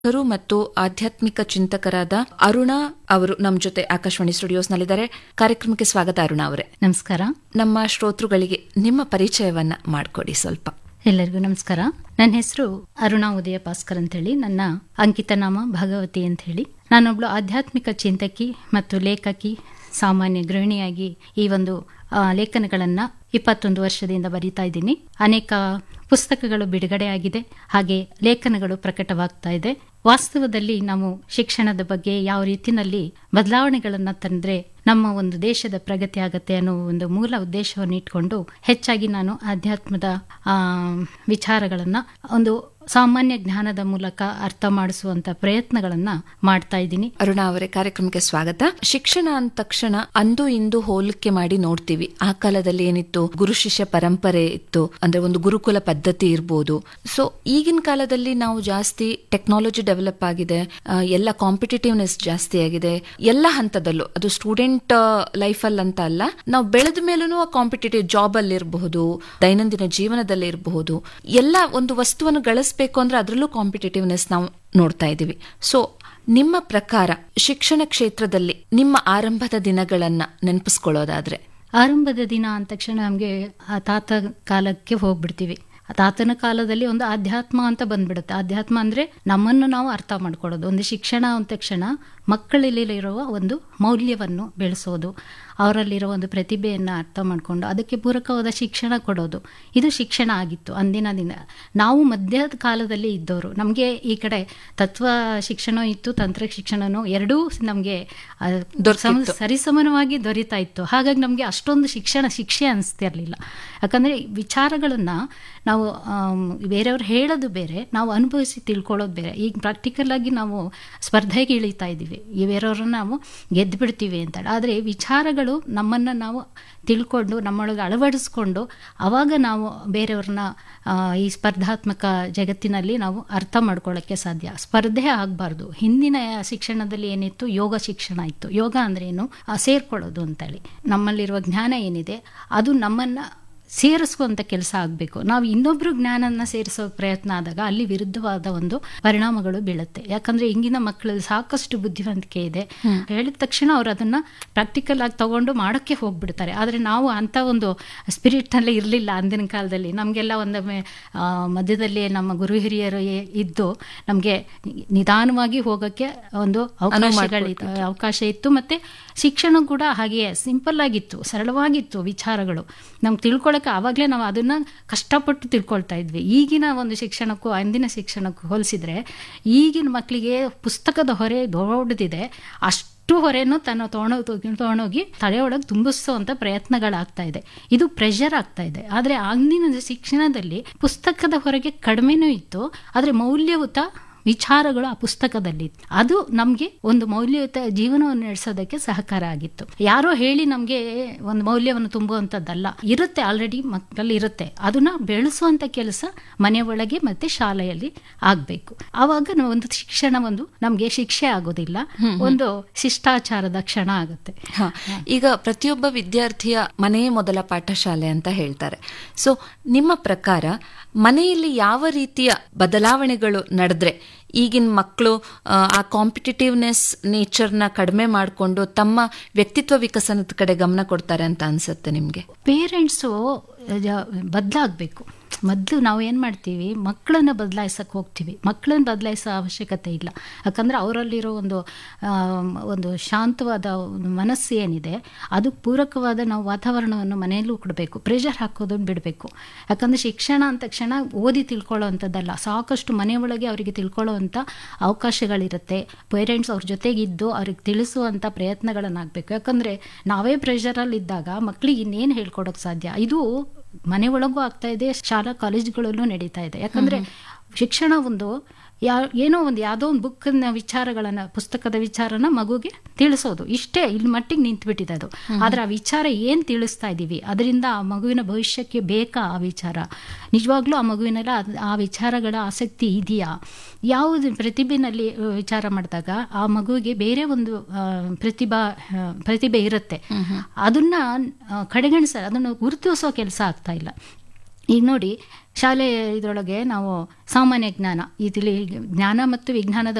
ರು ಮತ್ತು ಆಧ್ಯಾತ್ಮಿಕ ಚಿಂತಕರಾದ ಅರುಣಾ ಅವರು ನಮ್ಮ ಜೊತೆ ಆಕಾಶವಾಣಿ ಸ್ಟುಡಿಯೋಸ್ನಲ್ಲಿದ್ದಾರೆ ಕಾರ್ಯಕ್ರಮಕ್ಕೆ ಸ್ವಾಗತ ಅರುಣಾ ಅವರೇ ನಮಸ್ಕಾರ ನಮ್ಮ ಶ್ರೋತೃಗಳಿಗೆ ನಿಮ್ಮ ಪರಿಚಯವನ್ನ ಮಾಡಿಕೊಡಿ ಸ್ವಲ್ಪ ಎಲ್ಲರಿಗೂ ನಮಸ್ಕಾರ ನನ್ನ ಹೆಸರು ಅರುಣಾ ಉದಯ ಭಾಸ್ಕರ್ ಅಂತ ಹೇಳಿ ನನ್ನ ಅಂಕಿತ ನಾಮ ಭಗವತಿ ಅಂತ ಹೇಳಿ ನಾನೊಬ್ಳು ಆಧ್ಯಾತ್ಮಿಕ ಚಿಂತಕಿ ಮತ್ತು ಲೇಖಕಿ ಸಾಮಾನ್ಯ ಗೃಹಿಣಿಯಾಗಿ ಈ ಒಂದು ಆ, ಲೇಖನಗಳನ್ನ ಇಪ್ಪತ್ತೊಂದು ವರ್ಷದಿಂದ ಬರೀತಾ ಇದ್ದೀನಿ ಅನೇಕ ಪುಸ್ತಕಗಳು ಬಿಡುಗಡೆಯಾಗಿದೆ ಹಾಗೆ ಲೇಖನಗಳು ಪ್ರಕಟವಾಗ್ತಾ ಇದೆ ವಾಸ್ತವದಲ್ಲಿ ನಾವು ಶಿಕ್ಷಣದ ಬಗ್ಗೆ ಯಾವ ರೀತಿನಲ್ಲಿ ಬದಲಾವಣೆಗಳನ್ನ ತಂದ್ರೆ ನಮ್ಮ ಒಂದು ದೇಶದ ಪ್ರಗತಿ ಆಗತ್ತೆ ಅನ್ನೋ ಒಂದು ಮೂಲ ಉದ್ದೇಶವನ್ನು ಇಟ್ಕೊಂಡು ಹೆಚ್ಚಾಗಿ ನಾನು ಆಧ್ಯಾತ್ಮದ ಆ, ವಿಚಾರಗಳನ್ನ ಒಂದು ಸಾಮಾನ್ಯ ಜ್ಞಾನದ ಮೂಲಕ ಅರ್ಥ ಮಾಡಿಸುವಂತ ಪ್ರಯತ್ನಗಳನ್ನ ಮಾಡ್ತಾ ಇದ್ದೀನಿ ಅರುಣಾ ಅವರೇ ಕಾರ್ಯಕ್ರಮಕ್ಕೆ ಸ್ವಾಗತ ಶಿಕ್ಷಣ ಅಂದ ತಕ್ಷಣ ಅಂದು ಇಂದು ಹೋಲಿಕೆ ಮಾಡಿ ನೋಡ್ತೀವಿ ಆ ಕಾಲದಲ್ಲಿ ಏನಿತ್ತು ಗುರು ಶಿಷ್ಯ ಪರಂಪರೆ ಇತ್ತು ಅಂದ್ರೆ ಒಂದು ಗುರುಕುಲ ಪದ್ಧತಿ ಇರ್ಬೋದು ಸೊ ಈಗಿನ ಕಾಲದಲ್ಲಿ ನಾವು ಜಾಸ್ತಿ ಟೆಕ್ನಾಲಜಿ ಡೆವಲಪ್ ಆಗಿದೆ ಆ, ಎಲ್ಲ ಕಾಂಪಿಟೇಟಿವ್ನೆಸ್ ಜಾಸ್ತಿ ಆಗಿದೆ ಎಲ್ಲ ಹಂತದಲ್ಲೂ ಅದು ಸ್ಟೂಡೆಂಟ್ ಲೈಫ್ ಅಲ್ಲಿ ಅಂತ ಅಲ್ಲ ನಾವು ಬೆಳೆದ ಮೇಲೂ ಕಾಂಪಿಟೇಟಿವ್ ಜಾಬ್ ಅಲ್ಲಿ ಇರಬಹುದು ದೈನಂದಿನ ಜೀವನದಲ್ಲಿ ಇರಬಹುದು ಎಲ್ಲ ಒಂದು ವಸ್ತುವನ್ನು ಗಳಿಸಬೇಕು ಅಂದ್ರೆ ಅದರಲ್ಲೂ ಕಾಂಪಿಟೇಟಿವ್ನೆಸ್ ನಾವು ನೋಡ್ತಾ ಇದ್ದೀವಿ ಸೊ ನಿಮ್ಮ ಪ್ರಕಾರ ಶಿಕ್ಷಣ ಕ್ಷೇತ್ರದಲ್ಲಿ ನಿಮ್ಮ ಆರಂಭದ ದಿನಗಳನ್ನ ನೆನಪಿಸ್ಕೊಳ್ಳೋದಾದ್ರೆ ಆರಂಭದ ದಿನ ಅಂದ ತಕ್ಷಣ ನಮಗೆ ಆ ತಾತ ಕಾಲಕ್ಕೆ ಹೋಗ್ಬಿಡ್ತೀವಿ ಆ ತಾತನ ಕಾಲದಲ್ಲಿ ಒಂದು ಆಧ್ಯಾತ್ಮ ಅಂತ ಬಂದ್ಬಿಡುತ್ತೆ ಆಧ್ಯಾತ್ಮ ಅಂದ್ರೆ ನಮ್ಮನ್ನು ನಾವು ಅರ್ಥ ಮಾಡ್ಕೊಳ್ಳೋದು ಒಂದು ಶಿಕ್ಷಣ ಅಂದ ತಕ್ಷಣ ಮಕ್ಕಳಲ್ಲಿರುವ ಒಂದು ಮೌಲ್ಯವನ್ನು ಬೆಳೆಸೋದು ಅವರಲ್ಲಿರೋ ಒಂದು ಪ್ರತಿಭೆಯನ್ನು ಅರ್ಥ ಮಾಡಿಕೊಂಡು ಅದಕ್ಕೆ ಪೂರಕವಾದ ಶಿಕ್ಷಣ ಕೊಡೋದು ಇದು ಶಿಕ್ಷಣ ಆಗಿತ್ತು ಅಂದಿನ ದಿನ ನಾವು ಮಧ್ಯದ ಕಾಲದಲ್ಲಿ ಇದ್ದವರು ನಮಗೆ ಈ ಕಡೆ ತತ್ವ ಶಿಕ್ಷಣ ಇತ್ತು ತಂತ್ರ ಶಿಕ್ಷಣನೂ ಎರಡೂ ನಮಗೆ ದೊರಕಿತ್ತು. ಸರಿಸಮಾನವಾಗಿ ದೊರೀತಾ ಇತ್ತು ಹಾಗಾಗಿ ನಮಗೆ ಅಷ್ಟೊಂದು ಶಿಕ್ಷಣ ಶಿಕ್ಷೆ ಅನಿಸ್ತಿರ್ಲಿಲ್ಲ ಯಾಕಂದರೆ ವಿಚಾರಗಳನ್ನು ನಾವು ಆಮ್, ಬೇರೆಯವ್ರು ಹೇಳೋದು ಬೇರೆ ನಾವು ಅನುಭವಿಸಿ ತಿಳ್ಕೊಳ್ಳೋದು ಬೇರೆ ಈಗ ಪ್ರಾಕ್ಟಿಕಲ್ ಆಗಿ ನಾವು ಸ್ಪರ್ಧೆಗೆ ಇಳಿತಾ ಇದ್ದೀವಿ ಈ ಬೇರೆಯವ್ರನ್ನ ನಾವು ಗೆದ್ದು ಬಿಡ್ತೀವಿ ಅಂತ ಆದರೆ ವಿಚಾರಗಳು ನಮ್ಮನ್ನು ನಾವು ತಿಳ್ಕೊಂಡು ನಮ್ಮೊಳಗೆ ಅಳವಡಿಸ್ಕೊಂಡು ಅವಾಗ ನಾವು ಬೇರೆಯವ್ರನ್ನ ಆ, ಈ ಸ್ಪರ್ಧಾತ್ಮಕ ಜಗತ್ತಿನಲ್ಲಿ ನಾವು ಅರ್ಥ ಮಾಡ್ಕೊಳ್ಳೋಕ್ಕೆ ಸಾಧ್ಯ ಸ್ಪರ್ಧೆ ಆಗಬಾರ್ದು ಹಿಂದಿನ ಶಿಕ್ಷಣದಲ್ಲಿ ಏನಿತ್ತು ಯೋಗ ಶಿಕ್ಷಣ ಇತ್ತು ಯೋಗ ಅಂದ್ರೆ ಏನು ಆ, ಸೇರ್ಕೊಳ್ಳೋದು ಅಂತೇಳಿ ನಮ್ಮಲ್ಲಿರುವ ಜ್ಞಾನ ಏನಿದೆ ಅದು ನಮ್ಮನ್ನ ಸೇರಿಸುವಂತ ಕೆಲಸ ಆಗಬೇಕು ನಾವು ಇನ್ನೊಬ್ರು ಜ್ಞಾನನ ಸೇರಿಸೋ ಪ್ರಯತ್ನ ಆದಾಗ ಅಲ್ಲಿ ವಿರುದ್ಧವಾದ ಒಂದು ಪರಿಣಾಮಗಳು ಬೀಳುತ್ತೆ ಯಾಕಂದ್ರೆ ಇಂಗಿನ ಮಕ್ಕಳಲ್ಲಿ ಸಾಕಷ್ಟು ಬುದ್ಧಿವಂತಿಕೆ ಇದೆ ಹೇಳಿದ ತಕ್ಷಣ ಅವ್ರು ಅದನ್ನ ಪ್ರಾಕ್ಟಿಕಲ್ ಆಗಿ ತಗೊಂಡು ಮಾಡೋಕ್ಕೆ ಹೋಗ್ಬಿಡ್ತಾರೆ ಆದ್ರೆ ನಾವು ಅಂತ ಒಂದು ಸ್ಪಿರಿಟ್ ನಲ್ಲಿ ಇರಲಿಲ್ಲ ಅಂದಿನ ಕಾಲದಲ್ಲಿ ನಮಗೆಲ್ಲ ಒಂದೊಮ್ಮೆ ಆ, ಮಧ್ಯದಲ್ಲಿ ನಮ್ಮ ಗುರು ಹಿರಿಯರು ಏ- ಇದ್ದು ನಮಗೆ ನಿಧಾನವಾಗಿ ಹೋಗೋಕ್ಕೆ ಒಂದು ಅವಕಾಶಗಳಿತ್ತು ಅವಕಾಶ ಇತ್ತು ಮತ್ತೆ ಶಿಕ್ಷಣ ಕೂಡ ಹಾಗೆಯೇ ಸಿಂಪಲ್ ಆಗಿತ್ತು ಸರಳವಾಗಿತ್ತು ವಿಚಾರಗಳು ನಮ್ಗೆ ತಿಳ್ಕೊಳಕ್ಕೆ ಆವಾಗಲೇ ನಾವು ಅದನ್ನ ಕಷ್ಟಪಟ್ಟು ತಿಳ್ಕೊಳ್ತಾ ಇದ್ವಿ ಈಗಿನ ಒಂದು ಶಿಕ್ಷಣಕ್ಕೂ ಅಂದಿನ ಶಿಕ್ಷಣಕ್ಕೂ ಹೋಲಿಸಿದ್ರೆ ಈಗಿನ ಮಕ್ಕಳಿಗೆ ಪುಸ್ತಕದ ಹೊರೆ ದೊಡ್ಡದಿದೆ ಅಷ್ಟು ಹೊರೆನೂ ತನ್ನ ತೊಗೊಂಡೋಗಿ ತೊಗೊಂಡೋಗಿ ತಲೆಯೊಳಗೆ ತುಂಬಿಸುವಂತ ಪ್ರಯತ್ನಗಳಾಗ್ತಾ ಇದೆ ಇದು ಪ್ರೆಷರ್ ಆಗ್ತಾ ಇದೆ ಆದರೆ ಅಂದಿನ ಶಿಕ್ಷಣದಲ್ಲಿ ಪುಸ್ತಕದ ಹೊರಗೆ ಕಡಿಮೆನೂ ಇತ್ತು ಆದರೆ ಮೌಲ್ಯಯುತ ವಿಚಾರಗಳು ಆ ಪುಸ್ತಕದಲ್ಲಿ ಇತ್ತು. ಅದು ನಮಗೆ ಒಂದು ಮೌಲ್ಯಯುತ ಜೀವನವನ್ನು ನಡೆಸೋದಕ್ಕೆ ಸಹಕಾರ ಆಗಿತ್ತು ಯಾರೋ ಹೇಳಿ ನಮಗೆ ಒಂದು ಮೌಲ್ಯವನ್ನು ತುಂಬುವಂಥದ್ದಲ್ಲ ಇರುತ್ತೆ ಆಲ್ರೆಡಿ ಮಕ್ಕಳಲ್ಲಿ ಇರುತ್ತೆ ಅದನ್ನ ಬೆಳೆಸುವಂತ ಕೆಲಸ ಮನೆ ಒಳಗೆ ಮತ್ತೆ ಶಾಲೆಯಲ್ಲಿ ಆಗ್ಬೇಕು ಆವಾಗ ನಾವು ಒಂದು ಶಿಕ್ಷಣ ಒಂದು ನಮಗೆ ಶಿಕ್ಷೆ ಆಗೋದಿಲ್ಲ ಒಂದು ಶಿಷ್ಟಾಚಾರದ ಕ್ಷಣ ಆಗುತ್ತೆ ಹ. ಈಗ ಪ್ರತಿಯೊಬ್ಬ ವಿದ್ಯಾರ್ಥಿಯ ಮನೆಯೇ ಮೊದಲ ಪಾಠಶಾಲೆ ಅಂತ ಹೇಳ್ತಾರೆ ಸೊ ನಿಮ್ಮ ಪ್ರಕಾರ ಮನೆಯಲ್ಲಿ ಯಾವ ರೀತಿಯ ಬದಲಾವಣೆಗಳು ನಡೆದ್ರೆ ಈಗಿನ ಮಕ್ಕಳು ಆ ಕಾಂಪಿಟೇಟಿವ್ನೆಸ್ ನೇಚರ್ನ ಕಡಿಮೆ ಮಾಡಿಕೊಂಡು ತಮ್ಮ ವ್ಯಕ್ತಿತ್ವ ವಿಕಸನದ ಕಡೆ ಗಮನ ಕೊಡ್ತಾರೆ ಅಂತ ಅನ್ಸುತ್ತೆ ನಿಮ್ಗೆ ಪೇರೆಂಟ್ಸು ಬದಲಾಗಬೇಕು ಮೊದಲು ನಾವು ಏನು ಮಾಡ್ತೀವಿ ಮಕ್ಕಳನ್ನ ಬದಲಾಯಿಸಕ್ಕೆ ಹೋಗ್ತೀವಿ ಮಕ್ಕಳನ್ನ ಬದಲಾಯಿಸೋ ಅವಶ್ಯಕತೆ ಇಲ್ಲ ಯಾಕಂದರೆ ಅವರಲ್ಲಿರೋ ಒಂದು ಆಮ್, ಒಂದು ಶಾಂತವಾದ ಒಂದು ಮನಸ್ಸು ಏನಿದೆ ಅದು ಪೂರಕವಾದ ನಾವು ವಾತಾವರಣವನ್ನು ಮನೆಯಲ್ಲೂ ಕೊಡಬೇಕು ಪ್ರೆಷರ್ ಹಾಕೋದನ್ನು ಬಿಡಬೇಕು ಯಾಕಂದರೆ ಶಿಕ್ಷಣ ಅಂದ ತಕ್ಷಣ ಓದಿ ತಿಳ್ಕೊಳ್ಳೋ ಅಂಥದ್ದಲ್ಲ ಸಾಕಷ್ಟು ಮನೆಯೊಳಗೆ ಅವರಿಗೆ ತಿಳ್ಕೊಳ್ಳೋವಂಥ ಅವಕಾಶಗಳಿರುತ್ತೆ ಪೇರೆಂಟ್ಸ್ ಅವ್ರ ಜೊತೆಗಿದ್ದು ಅವ್ರಿಗೆ ತಿಳಿಸುವಂಥ ಪ್ರಯತ್ನಗಳನ್ನಾಗಬೇಕು ಯಾಕಂದರೆ ನಾವೇ ಪ್ರೆಷರಲ್ಲಿ ಇದ್ದಾಗ ಮಕ್ಕಳಿಗೆ ಇನ್ನೇನು ಹೇಳ್ಕೊಡೋಕೆ ಸಾಧ್ಯ ಇದು ಮನೆ ಒಳಗೂ ಆಗ್ತಾ ಇದೆ ಶಾಲಾ ಕಾಲೇಜುಗಳಲ್ಲೂ ನಡೀತಾ ಇದೆ ಯಾಕಂದ್ರೆ ಶಿಕ್ಷಣ ಒಂದು ಯಾ ಏನೋ ಒಂದು ಯಾವುದೋ ಒಂದು ಬುಕ್ನ ವಿಚಾರಗಳನ್ನ ಪುಸ್ತಕದ ವಿಚಾರನ ಮಗುಗೆ ತಿಳಿಸೋದು ಇಷ್ಟೇ ಇಲ್ಲಿ ಮಟ್ಟಿಗೆ ನಿಂತ್ಬಿಟ್ಟಿದೆ ಅದು ಆದ್ರೆ ಆ ವಿಚಾರ ಏನ್ ತಿಳಿಸ್ತಾ ಇದ್ದೀವಿ ಅದರಿಂದ ಆ ಮಗುವಿನ ಭವಿಷ್ಯಕ್ಕೆ ಬೇಕಾ ಆ ವಿಚಾರ ನಿಜವಾಗ್ಲೂ ಆ ಮಗುವಿನೆಲ್ಲ ಅದ್- ಆ ವಿಚಾರಗಳ ಆಸಕ್ತಿ ಇದೆಯಾ ಯಾವುದು ಪ್ರತಿಭೆನಲ್ಲಿ ಆ, ವಿಚಾರ ಮಾಡಿದಾಗ ಆ ಮಗುವಿಗೆ ಬೇರೆ ಒಂದು ಆ, ಪ್ರತಿಭಾ ಆ, ಪ್ರತಿಭೆ ಇರುತ್ತೆ ಅದನ್ನ ಆ, ಕಡೆಗಣಿಸ ಅದನ್ನು ಗುರುತಿಸೋ ಕೆಲಸ ಆಗ್ತಾ ಇಲ್ಲ ಈಗ ನೋಡಿ ಶಾಲೆ ಇದರೊಳಗೆ ನಾವು ಸಾಮಾನ್ಯ ಜ್ಞಾನ ಇದರಲ್ಲಿ ಜ್ಞಾನ ಮತ್ತು ವಿಜ್ಞಾನದ